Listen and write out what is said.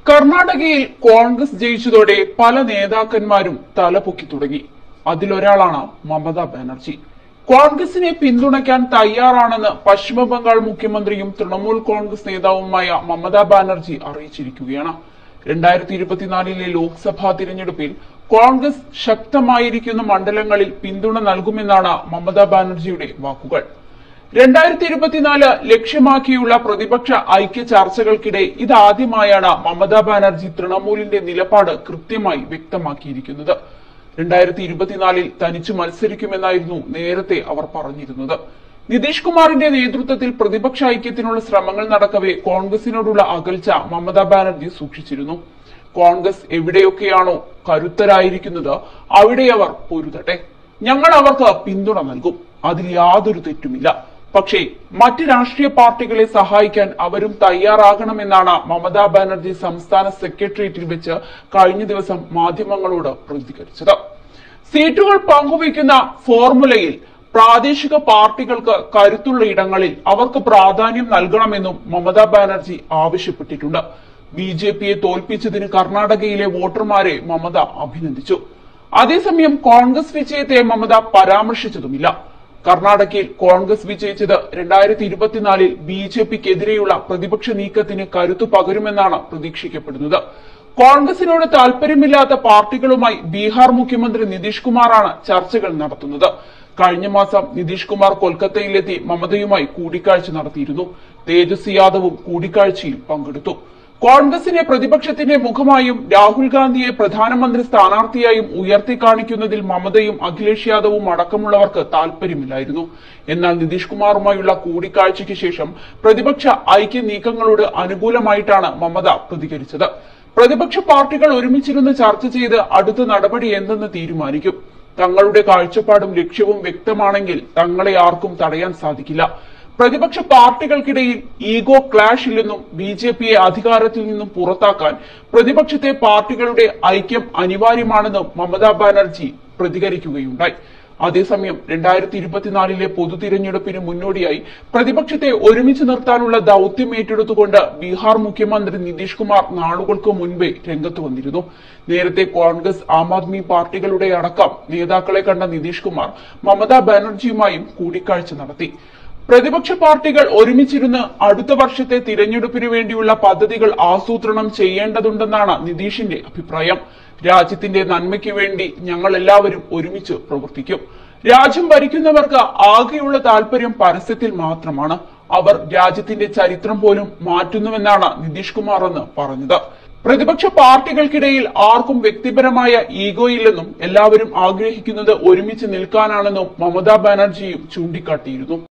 കർണാടകയിൽ കോൺഗ്രസ് ജയിച്ചതോടെ പല നേതാക്കന്മാരും തലപൊക്കി തുടങ്ങി അതിലൊരാളാണ് മമതാ ബാനർജി കോൺഗ്രസിനെ പിന്തുണയ്ക്കാൻ തയ്യാറാണെന്ന് പശ്ചിമ ബംഗാൾ മുഖ്യമന്ത്രിയും തൃണമൂൽ കോൺഗ്രസ് നേതാവുമായ മമതാ ബാനർജി അറിയിച്ചിരിക്കുകയാണ് രണ്ടായിരത്തി ഇരുപത്തിനാലിലെ ലോക്സഭാ തിരഞ്ഞെടുപ്പിൽ കോൺഗ്രസ് ശക്തമായിരിക്കുന്ന മണ്ഡലങ്ങളിൽ പിന്തുണ നൽകുമെന്നാണ് മമതാ ബാനർജിയുടെ വാക്കുകൾ രണ്ടായിരത്തി ഇരുപത്തിനാല് ലക്ഷ്യമാക്കിയുള്ള പ്രതിപക്ഷ ഐക്യ ചർച്ചകൾക്കിടെ ഇതാദ്യമായാണ് മമതാ ബാനർജി തൃണമൂലിന്റെ നിലപാട് കൃത്യമായി വ്യക്തമാക്കിയിരിക്കുന്നത് രണ്ടായിരത്തി ഇരുപത്തിനാലിൽ തനിച്ചു മത്സരിക്കുമെന്നായിരുന്നു നേരത്തെ അവർ പറഞ്ഞിരുന്നത് നിതീഷ് കുമാറിന്റെ നേതൃത്വത്തിൽ പ്രതിപക്ഷ ഐക്യത്തിനുള്ള ശ്രമങ്ങൾ നടക്കവേ കോൺഗ്രസിനോടുള്ള അകൽച്ച മമതാ ബാനർജി സൂക്ഷിച്ചിരുന്നു കോൺഗ്രസ് എവിടെയൊക്കെയാണോ കരുത്തരായിരിക്കുന്നത് അവിടെ അവർ പൊരുതട്ടെ ഞങ്ങൾ അവർക്ക് പിന്തുണ നൽകും അതിൽ യാതൊരു തെറ്റുമില്ല പക്ഷേ മറ്റ് രാഷ്ട്രീയ പാർട്ടികളെ സഹായിക്കാൻ അവരും തയ്യാറാകണമെന്നാണ് മമതാ ബാനർജി സംസ്ഥാന സെക്രട്ടേറിയറ്റിൽ വെച്ച് കഴിഞ്ഞ ദിവസം മാധ്യമങ്ങളോട് പ്രതികരിച്ചത് സീറ്റുകൾ പങ്കുവയ്ക്കുന്ന ഫോർമുലയിൽ പ്രാദേശിക പാർട്ടികൾക്ക് കരുത്തുള്ള ഇടങ്ങളിൽ അവർക്ക് പ്രാധാന്യം നൽകണമെന്നും മമതാ ബാനർജി ആവശ്യപ്പെട്ടിട്ടുണ്ട് ബി ജെ പിയെ തോൽപ്പിച്ചതിന് കർണാടകയിലെ വോട്ടർമാരെ മമത അഭിനന്ദിച്ചു അതേസമയം കോൺഗ്രസ് വിജയത്തെ മമത പരാമർശിച്ചതുമില്ല കർണാടകയിൽ കോൺഗ്രസ് വിജയിച്ചത് രണ്ടായിരത്തി ഇരുപത്തിനാലിൽ ബി ജെ പിക്കെതിരെയുള്ള പ്രതിപക്ഷ നീക്കത്തിന് കരുത്തു പകരുമെന്നാണ് പ്രതീക്ഷിക്കപ്പെടുന്നത് കോൺഗ്രസിനോട് താൽപര്യമില്ലാത്ത പാർട്ടികളുമായി ബീഹാർ മുഖ്യമന്ത്രി നിതീഷ് കുമാറാണ് ചർച്ചകൾ നടത്തുന്നത് കഴിഞ്ഞ മാസം നിതീഷ് കുമാർ കൊൽക്കത്തയിലെത്തി മമതയുമായി കൂടിക്കാഴ്ച നടത്തിയിരുന്നു തേജസ്വി യാദവും കൂടിക്കാഴ്ചയിൽ പങ്കെടുത്തു കോൺഗ്രസിനെ പ്രതിപക്ഷത്തിന്റെ മുഖമായും രാഹുൽ ഗാന്ധിയെ പ്രധാനമന്ത്രി സ്ഥാനാർത്ഥിയായും ഉയർത്തി കാണിക്കുന്നതിൽ മമതയും അഖിലേഷ് യാദവും അടക്കമുള്ളവർക്ക് താൽപര്യമില്ലായിരുന്നു എന്നാൽ നിതീഷ് കുമാറുമായുള്ള കൂടിക്കാഴ്ചയ്ക്ക് ശേഷം പ്രതിപക്ഷ ഐക്യ നീക്കങ്ങളോട് അനുകൂലമായിട്ടാണ് മമത പ്രതികരിച്ചത് പ്രതിപക്ഷ പാർട്ടികൾ ഒരുമിച്ചിരുന്ന് ചർച്ച ചെയ്ത് അടുത്ത നടപടി എന്തെന്ന് തീരുമാനിക്കും തങ്ങളുടെ കാഴ്ചപ്പാടും ലക്ഷ്യവും വ്യക്തമാണെങ്കിൽ തങ്ങളെ ആർക്കും തടയാൻ സാധിക്കില്ല പ്രതിപക്ഷ പാർട്ടികൾക്കിടയിൽ ഈഗോ ക്ലാഷ് ഇല്ലെന്നും ബി ജെ പിയെ അധികാരത്തിൽ നിന്നും പുറത്താക്കാൻ പ്രതിപക്ഷത്തെ പാർട്ടികളുടെ ഐക്യം അനിവാര്യമാണെന്നും മമതാ ബാനർജി പ്രതികരിക്കുകയുണ്ടായി അതേസമയം രണ്ടായിരത്തി ഇരുപത്തിനാലിലെ പൊതു തിരഞ്ഞെടുപ്പിന് മുന്നോടിയായി പ്രതിപക്ഷത്തെ ഒരുമിച്ച് നിർത്താനുള്ള ദൌത്യം ഏറ്റെടുത്തുകൊണ്ട് ബീഹാർ മുഖ്യമന്ത്രി നിതീഷ് കുമാർ നാളുകൾക്ക് മുൻപേ രംഗത്ത് വന്നിരുന്നു നേരത്തെ കോൺഗ്രസ് ആം ആദ്മി പാർട്ടികളുടെ അടക്കം നേതാക്കളെ കണ്ട നിതീഷ് കുമാർ മമതാ ബാനർജിയുമായും കൂടിക്കാഴ്ച നടത്തി പ്രതിപക്ഷ പാർട്ടികൾ ഒരുമിച്ചിരുന്ന് അടുത്ത വർഷത്തെ തിരഞ്ഞെടുപ്പിന് വേണ്ടിയുള്ള പദ്ധതികൾ ആസൂത്രണം ചെയ്യേണ്ടതുണ്ടെന്നാണ് നിതീഷിന്റെ അഭിപ്രായം രാജ്യത്തിന്റെ നന്മയ്ക്ക് വേണ്ടി ഞങ്ങൾ എല്ലാവരും ഒരുമിച്ച് പ്രവർത്തിക്കും രാജ്യം ഭരിക്കുന്നവർക്ക് ആകെയുള്ള താല്പര്യം പരസ്യത്തിൽ മാത്രമാണ് അവർ രാജ്യത്തിന്റെ ചരിത്രം പോലും മാറ്റുന്നുവെന്നാണ് നിതീഷ് കുമാർ എന്ന് പറഞ്ഞത് പ്രതിപക്ഷ പാർട്ടികൾക്കിടയിൽ ആർക്കും വ്യക്തിപരമായ ഈഗോയില്ലെന്നും എല്ലാവരും ആഗ്രഹിക്കുന്നത് ഒരുമിച്ച് നിൽക്കാനാണെന്നും മമതാ ബാനർജിയും ചൂണ്ടിക്കാട്ടിയിരുന്നു